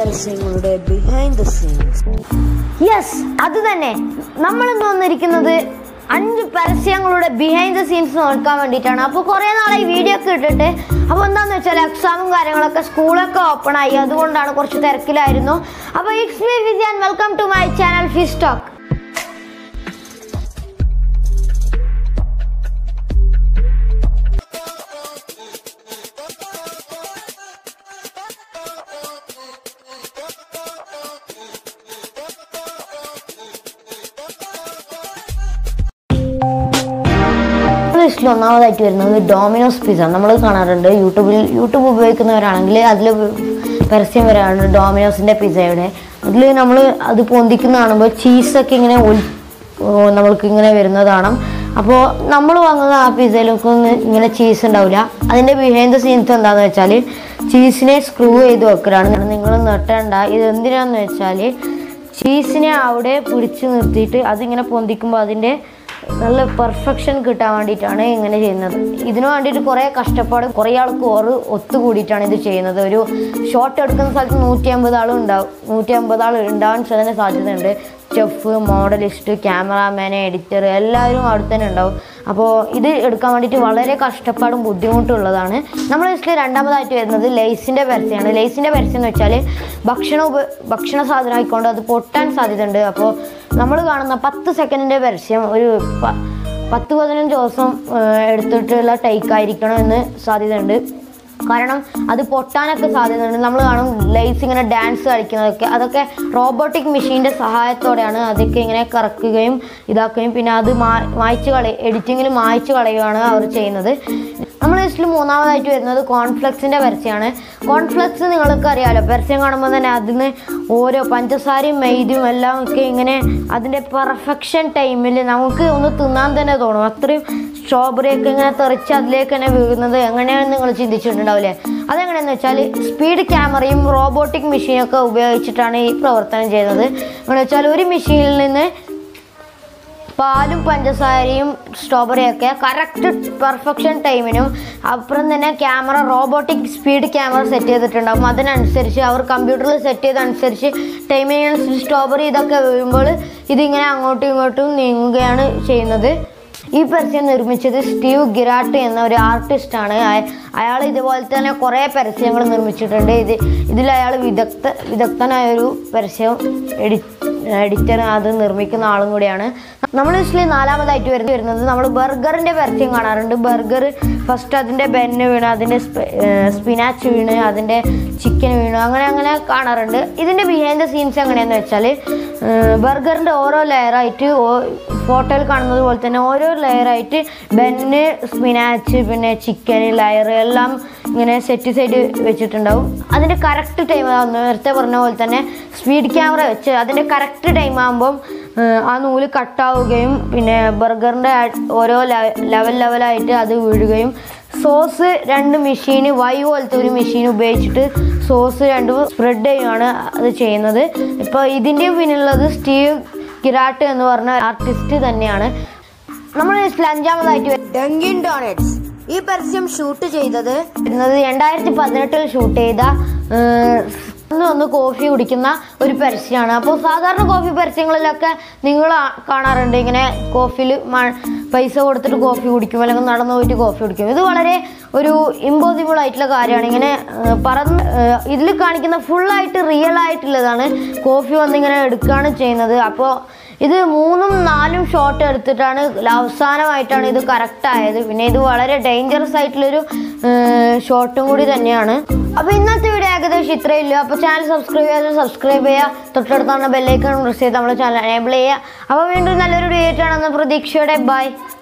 പരസ്യങ്ങളുടെ behind the scenes yes അത് തന്നെ നമ്മൾ ഇന്ന് വന്നിരിക്കുന്നത് അഞ്ച് പരസ്യങ്ങളുടെ ബിഹൈൻഡ് ദ സീൻസ് നോക്കാൻ വേണ്ടിയിട്ടാണ് അപ്പോൾ കുറേ നാളായി വീഡിയോ ഒക്കെ ഇട്ടിട്ട് അപ്പോൾ എന്താണെന്ന് വെച്ചാൽ എക്സാമും കാര്യങ്ങളൊക്കെ സ്കൂളൊക്കെ ഓപ്പൺ ആയി അതുകൊണ്ടാണ് കുറച്ച് തിരക്കിലായിരുന്നു അപ്പോൾ it's me Vidyan welcome to my channel fizz talk ലിസ്റ്റിൽ ഒന്നാമതായിട്ട് വരുന്നത് ഡോമിനോസ് പിസ്സ നമ്മൾ കാണാറുണ്ട് യൂട്യൂബിൽ യൂട്യൂബ് ഉപയോഗിക്കുന്നവരാണെങ്കിൽ അതിൽ പരസ്യം വരാറുണ്ട് ഡോമിനോസിൻ്റെ പിസ്സയുടെ അതിൽ നമ്മൾ അത് പൊന്തിക്കുന്ന കാണുമ്പോൾ ചീസൊക്കെ ഇങ്ങനെ ഒലി ഓ, നമ്മൾക്ക് ഇങ്ങനെ വരുന്നതാണ് അപ്പോൾ നമ്മൾ വാങ്ങുന്ന ആ പിസ്സയിലൊക്കെ ഒന്നും ഇങ്ങനെ ചീസ് ഉണ്ടാവില്ല അതിൻ്റെ ബിഹൈൻഡ് സീൻസ് എന്താണെന്ന് വെച്ചാൽ ചീസിനെ സ്ക്രൂ ചെയ്ത് വെക്കലാണ് നിങ്ങൾ നെട്ടേണ്ട ഇത് എന്തിനാന്ന് വെച്ചാൽ ചീസിനെ അവിടെ പിടിച്ച് നിർത്തിയിട്ട് അതിങ്ങനെ പൊന്തിക്കുമ്പോൾ അതിൻ്റെ നല്ല പെർഫെക്ഷൻ കിട്ടാൻ വേണ്ടിയിട്ടാണ് ഇങ്ങനെ ചെയ്യുന്നത് ഇതിനു വേണ്ടിയിട്ട് കുറേ കഷ്ടപ്പാട് കുറേ ആൾക്ക് ഓറ് ഒത്തുകൂടിയിട്ടാണ് ഇത് ചെയ്യുന്നത് ഒരു ഷോട്ട് എടുക്കുന്ന സ്ഥലത്ത് നൂറ്റി അമ്പത് ആളും ഉണ്ടാവും നൂറ്റി അമ്പത് ആൾ ഉണ്ടാവാൻ തന്നെ സാധ്യതയുണ്ട് ഷെഫ് മോഡലിസ്റ്റ് ക്യാമറാമാൻ എഡിറ്റർ എല്ലാവരും അവിടെ തന്നെ ഉണ്ടാവും അപ്പോൾ ഇത് എടുക്കാൻ വേണ്ടിയിട്ട് വളരെ കഷ്ടപ്പാടും ബുദ്ധിമുട്ടുള്ളതാണ് നമ്മൾ ലിസ്റ്റിൽ രണ്ടാമതായിട്ട് വരുന്നത് ലേസിൻ്റെ പരസ്യമാണ് ലേസിൻ്റെ പരസ്യം എന്ന് വെച്ചാൽ ഭക്ഷണ ഉപ ഭക്ഷണ സാധനമായിക്കൊണ്ട് അത് പൊട്ടാൻ സാധ്യതയുണ്ട് അപ്പോൾ നമ്മൾ കാണുന്ന പത്ത് സെക്കൻഡിൻ്റെ പരസ്യം ഒരു പ- പത്ത് പതിനഞ്ച് ദിവസം ഏഹ്, എടുത്തിട്ടുള്ള ടേക്ക് ആയിരിക്കണം എന്ന് സാധ്യതയുണ്ട് കാരണം അത് പൊട്ടാനൊക്കെ സാധ്യതയുണ്ട് നമ്മൾ കാണും ലൈസ് ഇങ്ങനെ ഡാൻസ് കളിക്കുന്നതൊക്കെ അതൊക്കെ റോബോട്ടിക് മെഷീൻ്റെ സഹായത്തോടെയാണ് അതൊക്കെ ഇങ്ങനെ കറക്കുകയും ഇതാക്കുകയും പിന്നെ അത് മാ മായ്ച്ച് കളയ എഡിറ്റിങ്ങിൽ മായ്ച്ച് കളയുകയാണ് അവർ ചെയ്യുന്നത് നമ്മൾ ലിസ്റ്റിൽ മൂന്നാമതായിട്ട് വരുന്നത് കോൺഫ്ലെക്സിൻ്റെ പരസ്യമാണ് കോൺഫ്ലെക്സ് നിങ്ങൾക്ക് അറിയാമല്ലോ പരസ്യം കാണുമ്പോൾ തന്നെ അതിന് ഓരോ പഞ്ചസാരയും മെയ്തും എല്ലാം ഒക്കെ ഇങ്ങനെ അതിൻ്റെ പെർഫെക്ഷൻ ടൈമിൽ നമുക്ക് ഒന്ന് തിന്നാൻ തന്നെ തോന്നും അത്രയും സ്ട്രോബെറി ഒക്കെ ഇങ്ങനെ തെറിച്ച് അതിലേക്ക് തന്നെ വീഴുന്നത് എങ്ങനെയാണെന്ന് നിങ്ങൾ ചിന്തിച്ചിട്ടുണ്ടാവില്ലേ അതെങ്ങനെയാണെന്ന് വെച്ചാൽ സ്പീഡ് ക്യാമറയും റോബോട്ടിക് മെഷീനൊക്കെ ഉപയോഗിച്ചിട്ടാണ് ഈ പ്രവർത്തനം ചെയ്യുന്നത് എന്ന് വെച്ചാൽ ഒരു മെഷീനിൽ നിന്ന് പാലും പഞ്ചസാരയും സ്ട്രോബെറിയൊക്കെ കറക്റ്റ് പെർഫെക്ഷൻ ടൈമിനും അപ്പുറം തന്നെ camera robotic speed camera set ചെയ്തിട്ടുണ്ടാകും അതിനനുസരിച്ച് അവർ കമ്പ്യൂട്ടറിൽ സെറ്റ് ചെയ്തനുസരിച്ച് ടൈമിനനുസരിച്ച് സ്ട്രോബെറി ഇതൊക്കെ വീഴുമ്പോൾ ഇതിങ്ങനെ അങ്ങോട്ടും ഇങ്ങോട്ടും നീങ്ങുകയാണ് ചെയ്യുന്നത് ഈ പരസ്യം നിർമ്മിച്ചത് സ്റ്റീവ് ഗിറാട്ട് എന്ന ഒരു ആർട്ടിസ്റ്റാണ് അയാൾ ഇതുപോലെ തന്നെ കുറേ പരസ്യങ്ങൾ നിർമ്മിച്ചിട്ടുണ്ട് ഇത് ഇതിൽ അയാൾ വിദഗ്ധ വിദഗ്ധനായ ഒരു പരസ്യം എഡി എഡിറ്റർ അത് നിർമ്മിക്കുന്ന ആളും കൂടിയാണ് നമ്മൾ ലിസ്റ്റിൽ നാലാമതായിട്ട് വരുന്നത് വരുന്നത് നമ്മൾ ബർഗറിൻ്റെ പരസ്യം കാണാറുണ്ട് ബർഗർ ഫസ്റ്റ് അതിൻ്റെ ബെന്ന് വീണ് അതിൻ്റെ സ്പിനാച്ച് വീണ് അതിൻ്റെ ചിക്കൻ വീണു അങ്ങനെ അങ്ങനെ കാണാറുണ്ട് ഇതിൻ്റെ ബിഹൈൻഡ് ദ സീൻസ് എങ്ങനെയാണെന്ന് വെച്ചാൽ ബർഗറിൻ്റെ ഓരോ ലെയറായിട്ട് ഫോട്ടോയിൽ കാണുന്നത് പോലെ തന്നെ ഓരോ ലെയറായിട്ട് ബെന്ന് സ്പിനാച്ച് പിന്നെ ചിക്കൻ ലെയർ എല്ലാം ഇങ്ങനെ സെറ്റ് സൈഡ് വെച്ചിട്ടുണ്ടാവും അതിൻ്റെ കറക്റ്റ് ടൈം നേരത്തെ പറഞ്ഞ പോലെ തന്നെ സ്പീഡ് ക്യാമറ വെച്ച് അതിൻ്റെ കറക്റ്റ് ടൈം ആകുമ്പം ഏഹ്, ആ നൂല് കട്ടാവുകയും പിന്നെ ബർഗറിൻ്റെ ഓരോ ലെവൽ ലെവലായിട്ട് അത് വീഴുകയും സോസ് രണ്ട് മെഷീന് വൈ പോലത്തെ ഒരു മെഷീൻ ഉപയോഗിച്ചിട്ട് സോസ് രണ്ടും സ്പ്രെഡ് ചെയ്യുകയാണ് അത് ചെയ്യുന്നത് ഇപ്പോൾ ഇതിൻ്റെ പിന്നിലുള്ളത് സ്റ്റീവ് കിരാട്ട് എന്ന് പറഞ്ഞ ആർട്ടിസ്റ്റ് തന്നെയാണ് നമ്മൾ ലിസ്റ്റിൽ അഞ്ചാമതായിട്ട് വരുന്നത് ഡങ്കിൻ ഡോണറ്റ്സ് ഈ പരസ്യം ഷൂട്ട് ചെയ്തത് വരുന്നത് രണ്ടായിരത്തി പതിനെട്ടിൽ ഷൂട്ട് ചെയ്ത ഏഹ്, ഒന്ന് ഒന്ന് കോഫി കുടിക്കുന്ന ഒരു പരസ്യമാണ് അപ്പോൾ സാധാരണ കോഫി പരസ്യങ്ങളിലൊക്കെ നിങ്ങൾ ആ- കാണാറുണ്ട് ഇങ്ങനെ കോഫിയിൽ പൈസ കൊടുത്തിട്ട് കോഫി കുടിക്കും അല്ലെങ്കിൽ നടന്നു പോയിട്ട് കോഫി കുടിക്കും ഇത് വളരെ ഒരു ഇമ്പോസിബിൾ ആയിട്ടുള്ള കാര്യമാണ് ഇങ്ങനെ ഏഹ്, പറന്ന് ഇതിൽ കാണിക്കുന്ന ഫുള്ളായിട്ട് റിയൽ ആയിട്ടുള്ളതാണ് കോഫി വന്നിങ്ങനെ എടുക്കുകയാണ് ചെയ്യുന്നത് അപ്പോൾ ഇത് മൂന്നും നാലും ഷോട്ട് എടുത്തിട്ടാണ് അവസാനമായിട്ടാണ് ഇത് കറക്റ്റ് ആയത് പിന്നെ ഇത് വളരെ ഡേഞ്ചറസ് ആയിട്ടുള്ളൊരു ഷോട്ടും കൂടി തന്നെയാണ് അപ്പോൾ ഇന്നത്തെ വീഡിയോ ഏകദേശം ഇത്രയേ ഉള്ളൂ അപ്പോൾ ചാനൽ സബ്സ്ക്രൈബ് ചെയ്യാതെ സബ്സ്ക്രൈബ് ചെയ്യുക തൊട്ടടുത്താണ് ബെല്ലൈക്കൺ പ്രസ് ചെയ്ത് നമ്മുടെ ചാനൽ എനേബിൾ ചെയ്യുക അപ്പോൾ വീണ്ടും നല്ലൊരു വീഡിയോ ആണെന്ന പ്രതീക്ഷയോടെ ബൈ